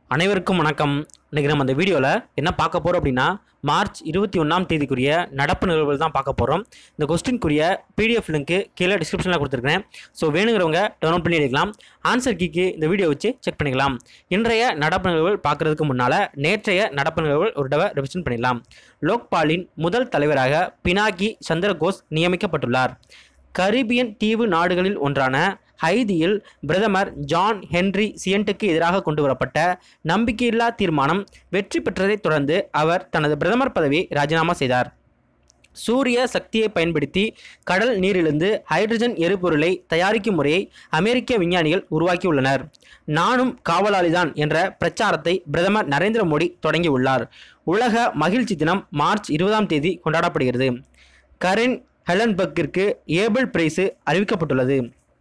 அனைவருக்கும் வணக்கம் இன்றைக்கி நம்ம அந்த வீடியோவில் என்ன பார்க்க போகிறோம் அப்படின்னா மார்ச் இருபத்தி ஒன்றாம் தேதிக்குரிய நடப்பு நிகழ்வுகள் தான் பார்க்க போகிறோம் இந்த கொஸ்டின்குரிய பிடிஎஃப் லிங்க்கு கீழே டிஸ்கிரிப்ஷனில் கொடுத்துருக்கேன் ஸோ வேணுங்கிறவங்க டவுன்லோட் பண்ணி எடுக்கலாம் ஆன்சர் கீக்கு இந்த வீடியோ வச்சு செக் பண்ணிக்கலாம் இன்றைய நடப்பு நிகழ்வுகள் பார்க்குறதுக்கு முன்னால் நேற்றைய நடப்பு நிகழ்வுகள் ஒரு தடவை ரிவிஷன் பண்ணிடலாம் லோக்பாலின் முதல் தலைவராக பினாகி சந்திரகோஸ் நியமிக்கப்பட்டுள்ளார் கரீபியன் தீவு நாடுகளில் ஒன்றான ஹைதியில் பிரதமர் ஜான் ஹென்றி சியன்ட்டுக்கு எதிராக கொண்டு வரப்பட்ட நம்பிக்கையில்லா தீர்மானம் வெற்றி பெற்றதைத் தொடர்ந்து அவர் தனது பிரதமர் பதவியை ராஜினாமா செய்தார் சூரிய சக்தியை பயன்படுத்தி கடல் நீரிலிருந்து ஹைட்ரஜன் எரிபொருளை தயாரிக்கும் முறையை அமெரிக்க விஞ்ஞானிகள் உருவாக்கியுள்ளனர் நானும் காவலாளிதான் என்ற பிரச்சாரத்தை பிரதமர் நரேந்திர மோடி தொடங்கியுள்ளார் உலக மகிழ்ச்சி தினம் மார்ச் இருபதாம் தேதி கொண்டாடப்படுகிறது கரின் ஹெலன்பர்க்கிற்கு ஏபிள் பிரைஸு அறிவிக்கப்பட்டுள்ளது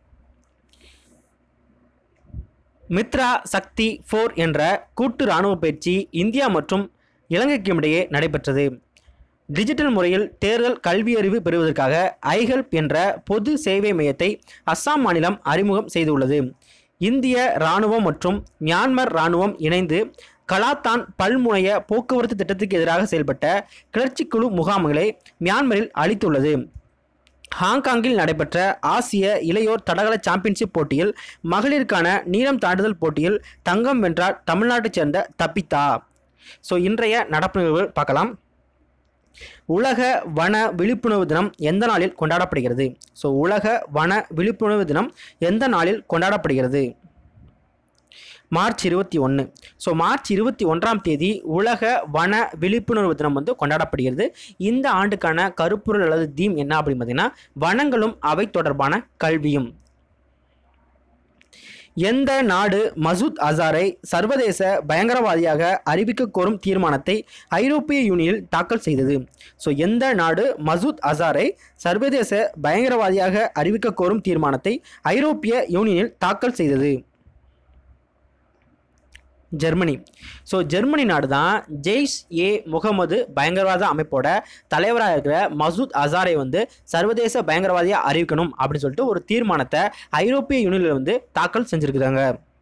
மித்ரா சக்தி ஃபோர் என்ற கூட்டு இராணுவ பயிற்சி இந்தியா மற்றும் இலங்கைக்கும் இடையே நடைபெற்றது டிஜிட்டல் முறையில் தேர்தல் கல்வியறிவு பெறுவதற்காக ஐஹெல்ப் என்ற பொது சேவை மையத்தை அஸ்ஸாம் மாநிலம் அறிமுகம் செய்துள்ளது இந்திய இராணுவம் மற்றும் மியான்மர் இராணுவம் இணைந்து கலாத்தான் பல்முனைய போக்குவரத்து திட்டத்துக்கு எதிராக செயல்பட்ட கிளர்ச்சிக்குழு முகாம்களை மியான்மரில் அளித்துள்ளது ஹாங்காங்கில் நடைபெற்ற ஆசிய இளையோர் தடகள சாம்பியன்ஷிப் போட்டியில் மகளிருக்கான நீளம் தாண்டுதல் போட்டியில் தங்கம் வென்றார் தமிழ்நாட்டைச் சேர்ந்த தப்பித்தா ஸோ இன்றைய நடப்பு நிகழ்வுகள் பார்க்கலாம் உலக வன விழிப்புணர்வு தினம் எந்த நாளில் கொண்டாடப்படுகிறது ஸோ உலக வன விழிப்புணர்வு தினம் எந்த நாளில் கொண்டாடப்படுகிறது மார்ச் இருபத்தி ஒன்று ஸோ மார்ச் இருபத்தி ஒன்றாம் தேதி உலக வன விழிப்புணர்வு தினம் வந்து கொண்டாடப்படுகிறது இந்த ஆண்டுக்கான கருப்பொருள் அல்லது தீம் என்ன அப்படின்னு பார்த்தீங்கன்னா வனங்களும் அவை தொடர்பான கல்வியும் எந்த நாடு மசூத் அசாரை சர்வதேச பயங்கரவாதியாக அறிவிக்க கோரும் தீர்மானத்தை ஐரோப்பிய யூனியனில் தாக்கல் செய்தது ஸோ எந்த நாடு மசூத் அசாரை சர்வதேச பயங்கரவாதியாக அறிவிக்க கோரும் தீர்மானத்தை ஐரோப்பிய யூனியனில் தாக்கல் செய்தது ஜெர்மனி ஸோ ஜெர்மனி நாடு தான் ஜெய்ஷ் ஏ முகமது பயங்கரவாத அமைப்போட தலைவராக இருக்கிற மசூத் அசாரை வந்து சர்வதேச பயங்கரவாதியாக அறிவிக்கணும் அப்படின்னு சொல்லிட்டு ஒரு தீர்மானத்தை ஐரோப்பிய யூனியனில் வந்து தாக்கல் செஞ்சுருக்குறாங்க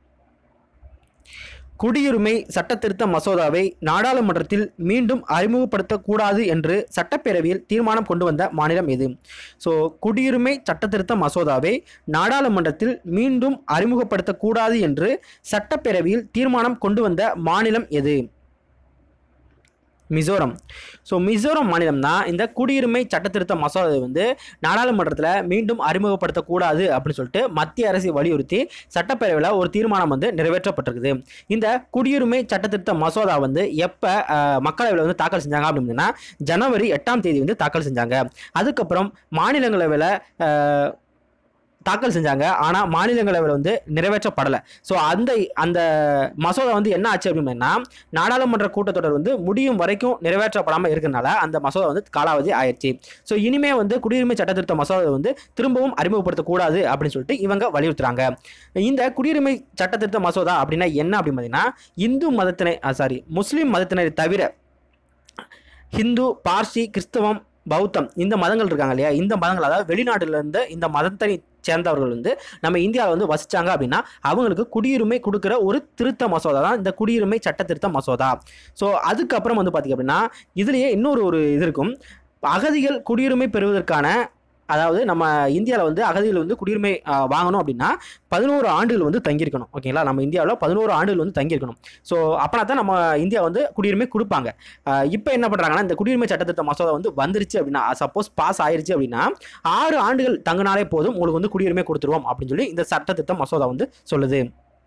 குடியுரிமை சட்டத்திருத்த மசோதாவை நாடாளுமன்றத்தில் மீண்டும் அறிமுகப்படுத்தக்கூடாது என்று சட்டப்பேரவையில் தீர்மானம் கொண்டு வந்த மாநிலம் எது ஸோ குடியுரிமை சட்டத்திருத்த மசோதாவை நாடாளுமன்றத்தில் மீண்டும் அறிமுகப்படுத்தக்கூடாது என்று சட்டப்பேரவையில் தீர்மானம் கொண்டு வந்த மாநிலம் எது மிசோரம் ஸோ மிசோரம் மாநிலம் தான் இந்த குடியுரிமை சட்டத்திருத்த மசோதாவை வந்து நாடாளுமன்றத்தில் மீண்டும் அறிமுகப்படுத்தக்கூடாது அப்படின்னு சொல்லிட்டு மத்திய அரசை வலியுறுத்தி சட்டப்பேரவையில் ஒரு தீர்மானம் வந்து நிறைவேற்றப்பட்டிருக்குது இந்த குடியுரிமை சட்டத்திருத்த மசோதா வந்து எப்போ மக்களவையில் வந்து தாக்கல் செஞ்சாங்க அப்படின்னா ஜனவரி எட்டாம் தேதி வந்து தாக்கல் செஞ்சாங்க அதுக்கப்புறம் மாநிலங்களவையில் தாக்கல் செஞ்சாங்க ஆனால் மாநிலங்களவையில் வந்து நிறைவேற்றப்படலை ஸோ அந்த அந்த மசோதா வந்து என்ன ஆச்சு அப்படின்னா நாடாளுமன்ற கூட்டத்தொடர் வந்து முடியும் வரைக்கும் நிறைவேற்றப்படாமல் இருக்கிறனால அந்த மசோதா வந்து காலாவதி ஆயிடுச்சு ஸோ இனிமே வந்து குடியுரிமை சட்டத்திருத்த மசோதா வந்து திரும்பவும் அறிமுகப்படுத்தக்கூடாது அப்படின்னு சொல்லிட்டு இவங்க வலியுறுத்துறாங்க இந்த குடியுரிமை சட்டத்திருத்த மசோதா அப்படின்னா என்ன அப்படின்னு பார்த்தீங்கன்னா இந்து மதத்தினை சாரி முஸ்லீம் மதத்தினரை தவிர ஹிந்து பார்சி கிறிஸ்தவம் பௌத்தம் இந்த மதங்கள் இருக்காங்க இல்லையா இந்த மதங்கள் அதாவது வெளிநாட்டிலேருந்து இந்த மதத்தை சேர்ந்தவர்கள் வந்து நம்ம இந்தியாவில் வந்து வசித்தாங்க அப்படின்னா அவங்களுக்கு குடியுரிமை கொடுக்குற ஒரு திருத்த மசோதா தான் இந்த குடியுரிமை சட்ட திருத்த மசோதா ஸோ அதுக்கப்புறம் வந்து பார்த்திங்க அப்படின்னா இதுலேயே இன்னொரு ஒரு இது இருக்கும் அகதிகள் குடியுரிமை பெறுவதற்கான அதாவது நம்ம இந்தியாவில் வந்து அகதிகள் வந்து குடியுரிமை வாங்கணும் அப்படின்னா பதினோரு ஆண்டுகள் வந்து தங்கியிருக்கணும் ஓகேங்களா நம்ம இந்தியாவில் பதினோரு ஆண்டுகள் வந்து தங்கியிருக்கணும் ஸோ அப்போனா தான் நம்ம இந்தியா வந்து குடியுரிமை கொடுப்பாங்க இப்போ என்ன பண்ணுறாங்கன்னா இந்த குடியுரிமை சட்டத்திட்ட மசோதா வந்து வந்துருச்சு அப்படின்னா சப்போஸ் பாஸ் ஆயிருச்சு அப்படின்னா ஆறு ஆண்டுகள் தங்கினாலே போதும் உங்களுக்கு வந்து குடியுரிமை கொடுத்துருவோம் அப்படின்னு சொல்லி இந்த சட்டத்திட்ட மசோதா வந்து சொல்லுது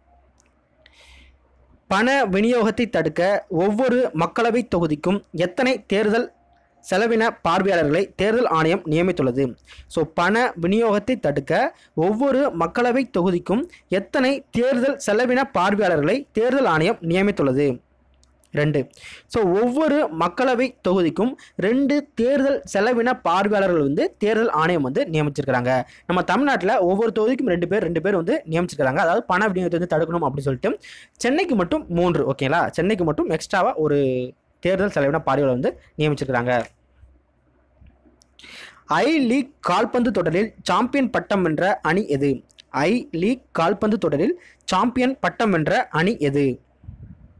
பண விநியோகத்தை தடுக்க ஒவ்வொரு மக்களவை தொகுதிக்கும் எத்தனை தேர்தல் செலவின பார்வையாளர்களை தேர்தல் ஆணையம் நியமித்துள்ளது ஸோ பண விநியோகத்தை தடுக்க ஒவ்வொரு மக்களவை தொகுதிக்கும் எத்தனை தேர்தல் செலவின பார்வையாளர்களை தேர்தல் ஆணையம் நியமித்துள்ளது ரெண்டு ஸோ ஒவ்வொரு மக்களவை தொகுதிக்கும் ரெண்டு தேர்தல் செலவின பார்வையாளர்கள் வந்து தேர்தல் ஆணையம் வந்து நியமிச்சிருக்கிறாங்க நம்ம தமிழ்நாட்டில் ஒவ்வொரு தொகுதிக்கும் ரெண்டு பேர் ரெண்டு பேர் வந்து நியமிச்சிருக்கிறாங்க அதாவது பண விநியோகத்தை வந்து தடுக்கணும் அப்படின்னு சொல்லிட்டு சென்னைக்கு மட்டும் மூன்று ஓகேங்களா சென்னைக்கு மட்டும் எக்ஸ்ட்ராவாக ஒரு தேர்தல் செலவின பார்வையாளர் வந்து நியமிச்சிருக்கிறாங்க ஐ லீக் கால்பந்து தொடரில் சாம்பியன் பட்டம் வென்ற அணி எது ஐ லீக் கால்பந்து தொடரில் சாம்பியன் பட்டம் வென்ற அணி எது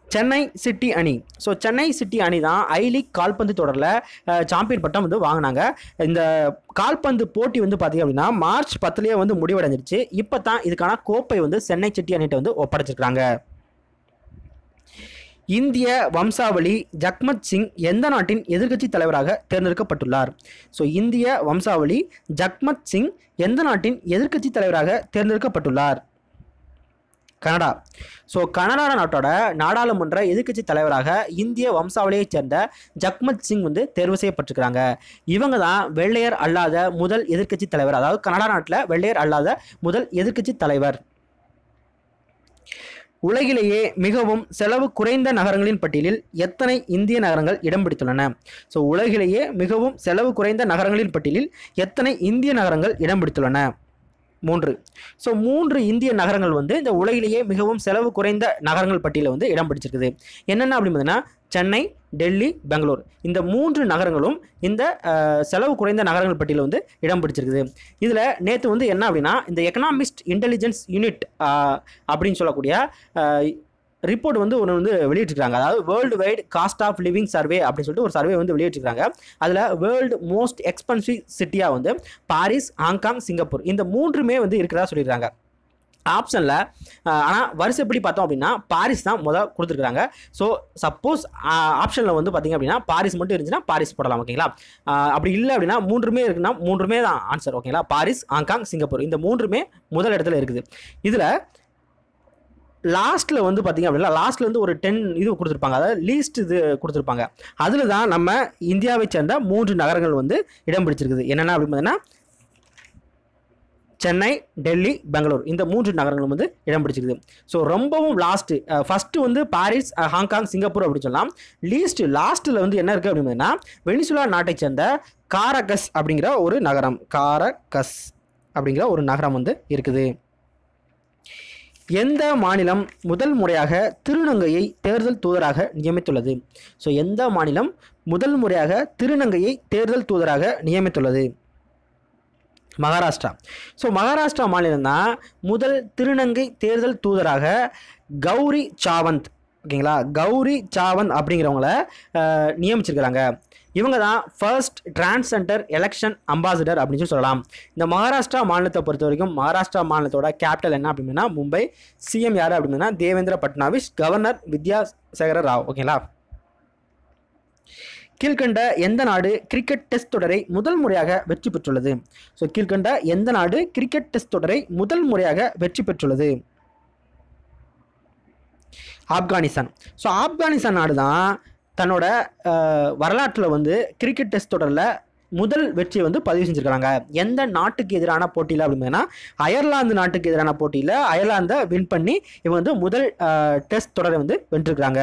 சென்னை சிட்டி அணி ஸோ சென்னை சிட்டி அணி தான் ஐ லீக் கால்பந்து தொடரில் சாம்பியன் பட்டம் வந்து வாங்கினாங்க இந்த கால்பந்து போட்டி வந்து பார்த்திங்க அப்படின்னா மார்ச் பத்துலேயே வந்து முடிவடைஞ்சிருச்சு இப்போ தான் இதுக்கான கோப்பை வந்து சென்னை சிட்டி அணிகிட்ட வந்து ஒப்படைச்சிருக்காங்க இந்திய வம்சாவளி ஜக்மத் சிங் எந்த நாட்டின் எதிர்க்கட்சி தலைவராக தேர்ந்தெடுக்கப்பட்டுள்ளார் ஸோ இந்திய வம்சாவளி ஜக்மத் சிங் எந்த நாட்டின் எதிர்க்கட்சி தலைவராக தேர்ந்தெடுக்கப்பட்டுள்ளார் கனடா ஸோ கனடா நாட்டோட நாடாளுமன்ற எதிர்க்கட்சி தலைவராக இந்திய வம்சாவளியைச் சேர்ந்த ஜக்மத் சிங் வந்து தேர்வு செய்யப்பட்டிருக்கிறாங்க இவங்க தான் வெள்ளையர் அல்லாத முதல் எதிர்க்கட்சி தலைவர் அதாவது கனடா நாட்டில் வெள்ளையர் அல்லாத முதல் எதிர்க்கட்சி தலைவர் உலகிலேயே மிகவும் செலவு குறைந்த நகரங்களின் பட்டியலில் எத்தனை இந்திய நகரங்கள் இடம் பிடித்துள்ளன ஸோ உலகிலேயே மிகவும் செலவு குறைந்த நகரங்களின் பட்டியலில் எத்தனை இந்திய நகரங்கள் இடம் பிடித்துள்ளன மூன்று ஸோ மூன்று இந்திய நகரங்கள் வந்து இந்த உலகிலேயே மிகவும் செலவு குறைந்த நகரங்கள் பட்டியலில் வந்து இடம் பிடிச்சிருக்குது என்னென்ன அப்படின்னு பார்த்தீங்கன்னா சென்னை டெல்லி பெங்களூர் இந்த மூன்று நகரங்களும் இந்த அஹ், செலவு குறைந்த நகரங்கள் பட்டியலில் வந்து இடம் பிடிச்சிருக்குது இதில் நேற்று வந்து என்ன அப்படின்னா இந்த எக்கனாமிஸ்ட் இன்டெலிஜென்ஸ் யூனிட் அப்படின்னு சொல்லக்கூடிய ரிப்போர்ட் வந்து ஒன்று வந்து வெளியிட்டிருக்காங்க அதாவது world wide cost of living survey அப்படின்னு சொல்லிட்டு ஒரு சர்வே வந்து வெளியிட்டிருக்காங்க அதில் வேர்ல்டு மோஸ்ட் எக்ஸ்பென்சிவ் சிட்டியாக வந்து பாரிஸ் ஹாங்காங் சிங்கப்பூர் இந்த மூன்றுமே வந்து இருக்கிறதா சொல்லியிருக்காங்க ஆப்ஷனில் ஆனால் வரிசைப்படி பார்த்தோம் அப்படின்னா பாரிஸ் தான் முதல் கொடுத்துருக்காங்க ஸோ சப்போஸ் ஆப்ஷனில் வந்து பார்த்தீங்க அப்படின்னா பாரிஸ் மட்டும் இருந்துச்சுன்னா பாரிஸ் போடலாம் ஓகேங்களா ஆஹ் அப்படி இல்லை அப்படின்னா மூன்றுமே இருக்குன்னா மூன்றுமே தான் ஆன்சர் ஓகேங்களா பாரிஸ் ஹாங்காங் சிங்கப்பூர் இந்த மூன்றுமே முதல் இடத்துல இருக்குது இதில் லாஸ்ட்டில் வந்து பார்த்தீங்க அப்படின்னா லாஸ்ட்டில் வந்து ஒரு டென் இது கொடுத்துருப்பாங்க அதாவது லீஸ்ட் இது கொடுத்துருப்பாங்க அதில் தான் நம்ம இந்தியாவை சேர்ந்த மூன்று நகரங்கள் வந்து இடம் பிடிச்சிருக்குது என்னென்ன அப்படின்னு பார்த்தீங்கன்னா சென்னை டெல்லி பெங்களூர் இந்த மூன்று நகரங்களும் வந்து இடம் பிடிச்சிருக்குது ஸோ ரொம்பவும் லாஸ்ட்டு ஃபஸ்ட்டு வந்து பாரிஸ் அஹ், ஹாங்காங் சிங்கப்பூர் அப்படின்னு சொல்லலாம் லீஸ்ட் லாஸ்ட்டில் வந்து என்ன இருக்குது அப்படின்னு பார்த்தீங்கன்னா வெனிசுலா நாட்டை சேர்ந்த காரகஸ் அப்படிங்கிற ஒரு நகரம் காரகஸ் அப்படிங்கிற ஒரு நகரம் வந்து இருக்குது எந்த மாநிலம் முதல் முறையாக திருநங்கையை தேர்தல் தூதராக நியமித்துள்ளது ஸோ எந்த மாநிலம் முதல் முறையாக திருநங்கையை தேர்தல் தூதராக நியமித்துள்ளது மகாராஷ்டிரா ஸோ மகாராஷ்டிரா மாநிலம் தான் முதல் திருநங்கை தேர்தல் தூதராக கௌரி சாவந்த் ஓகேங்களா கௌரி சாவந்த் அப்படிங்கிறவங்கள அஹ், நியமிச்சிருக்கிறாங்க இவங்க தான் ஃபர்ஸ்ட் டிரான்ஸ்ஜெண்டர் எலெக்ஷன் அம்பாசிடர் அப்படின்னு சொல்லி சொல்லலாம் இந்த மகாராஷ்டிரா மாநிலத்தை பொறுத்த வரைக்கும் மகாராஷ்டிரா மாநிலத்தோட கேபிட்டல் என்ன அப்படின்னா மும்பை சிஎம் யார் அப்படின்னா தேவேந்திர பட்னாவிஸ் கவர்னர் வித்யாசாகர ராவ் ஓகேங்களா கீழ்கண்ட எந்த நாடு கிரிக்கெட் டெஸ்ட் தொடரை முதல் முறையாக வெற்றி பெற்றுள்ளது ஸோ கீழ்கண்ட எந்த நாடு கிரிக்கெட் டெஸ்ட் தொடரை முதல் முறையாக வெற்றி பெற்றுள்ளது ஆப்கானிஸ்தான் ஸோ ஆப்கானிஸ்தான் நாடு தான் தன்னோட வரலாற்றில் வந்து கிரிக்கெட் டெஸ்ட் தொடரில் முதல் வெற்றியை வந்து பதிவு செஞ்சுருக்காங்க எந்த நாட்டுக்கு எதிரான போட்டியில் அப்படின்னா அயர்லாந்து நாட்டுக்கு எதிரான போட்டியில் அயர்லாந்தை வின் பண்ணி இவங்க வந்து முதல் டெஸ்ட் தொடரை வந்து வென்றிருக்கிறாங்க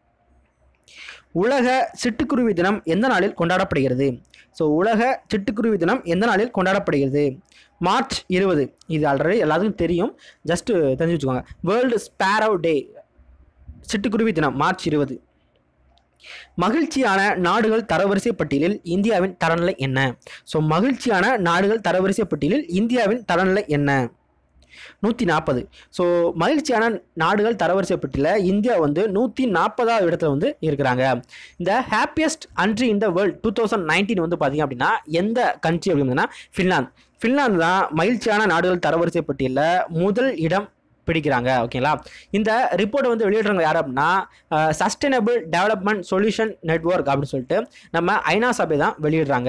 உலக சிட்டுக்குருவி தினம் எந்த நாளில் கொண்டாடப்படுகிறது ஸோ உலக சிட்டுக்குருவி தினம் எந்த நாளில் கொண்டாடப்படுகிறது மார்ச் இருபது இது ஆல்ரெடி எல்லாத்துக்கும் தெரியும் ஜஸ்ட் தெரிஞ்சு வச்சுக்கோங்க வேர்ல்டு ஸ்பேரவ் டே சிட்டுக்குருவி தினம் மார்ச் இருபது மகிழ்ச்சியான நாடுகள் தரவரிசை பட்டியலில் இந்தியாவின் தரநிலை என்ன ஸோ மகிழ்ச்சியான நாடுகள் தரவரிசை பட்டியலில் இந்தியாவின் தரநிலை என்ன நூற்றி நாற்பது ஸோ மகிழ்ச்சியான நாடுகள் தரவரிசை பட்டியலில் இந்தியா வந்து நூற்றி நாற்பதாவது இடத்துல வந்து இருக்கிறாங்க இந்த happiest country in the world two thousand nineteen வந்து பார்த்தீங்க அப்படின்னா எந்த கண்ட்ரி அப்படின்னா ஃபின்லாந்து ஃபின்லாந்து தான் மகிழ்ச்சியான நாடுகள் தரவரிசை பட்டியலில் முதல் இடம் பிடிக்கிறாங்க ஓகேங்களா இந்த ரிப்போர்ட்டை வந்து வெளியிடுறவங்க யார் அப்படின்னா சஸ்டைனபிள் டெவலப்மெண்ட் சொல்யூஷன் நெட்வொர்க் அப்படின்னு சொல்லிட்டு நம்ம ஐநா சபை தான் வெளியிடுறாங்க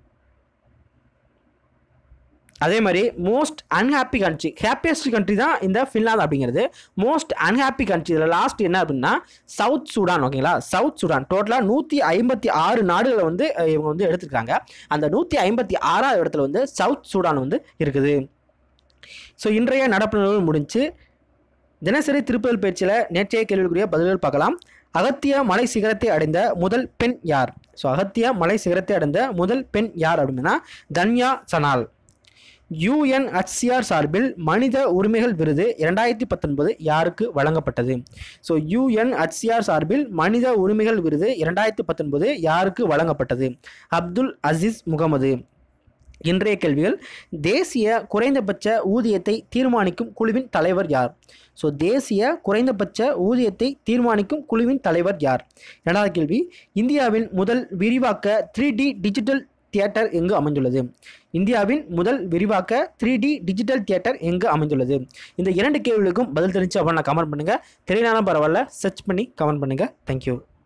அதே மாதிரி most unhappy country happiest country தான் இந்த ஃபின்லாந்து அப்படிங்கிறது மோஸ்ட் அன்ஹாப்பி கண்ட்ரி இதில் லாஸ்ட் என்ன அப்படின்னா சவுத் சூடான் ஓகேங்களா சவுத் சூடான் டோட்டலாக நூற்றி ஐம்பத்தி ஆறு நாடுகளை வந்து அஹ், இவங்க வந்து எடுத்திருக்காங்க அந்த நூற்றி ஐம்பத்தி ஆறாவது இடத்துல வந்து சவுத் சூடான் வந்து இருக்குது ஸோ இன்றைய நடப்பு நிகழ்வு முடிஞ்சு தினசரி திருப்புதல் பயிற்சியில் நேற்றைய கேள்விக்குரிய பதில்கள் பார்க்கலாம் அகத்திய மலை சிகரத்தை அடைந்த முதல் பெண் யார் ஸோ அகத்திய மலை சிகரத்தை அடைந்த முதல் பெண் யார் அப்படின்னா தன்யா சனால் யுஎன்ஹெச்சிஆர் சார்பில் மனித உரிமைகள் விருது இரண்டாயிரத்தி பத்தொன்பது யாருக்கு வழங்கப்பட்டது ஸோ யுஎன்ஹெச்சிஆர் சார்பில் மனித உரிமைகள் விருது இரண்டாயிரத்தி பத்தொன்பது யாருக்கு வழங்கப்பட்டது அப்துல் அசீஸ் முகமது இன்றைய கேள்விகள் தேசிய குறைந்தபட்ச ஊதியத்தை தீர்மானிக்கும் குழுவின் தலைவர் யார் ஸோ தேசிய குறைந்தபட்ச ஊதியத்தை தீர்மானிக்கும் குழுவின் தலைவர் யார் இரண்டாவது கேள்வி இந்தியாவின் முதல் விரிவாக்க த்ரீ டி டிஜிட்டல் தியேட்டர் எங்கு அமைந்துள்ளது இந்தியாவின் முதல் விரிவாக்க த்ரீ டி டிஜிட்டல் தியேட்டர் எங்கு அமைந்துள்ளது இந்த இரண்டு கேள்விகளுக்கும் பதில் தெரிஞ்சு அப்படின்னா கமெண்ட் பண்ணுங்கள் தெரியலனாலும் பரவாயில்ல சர்ச் பண்ணி கமெண்ட் பண்ணுங்கள் தேங்க்யூ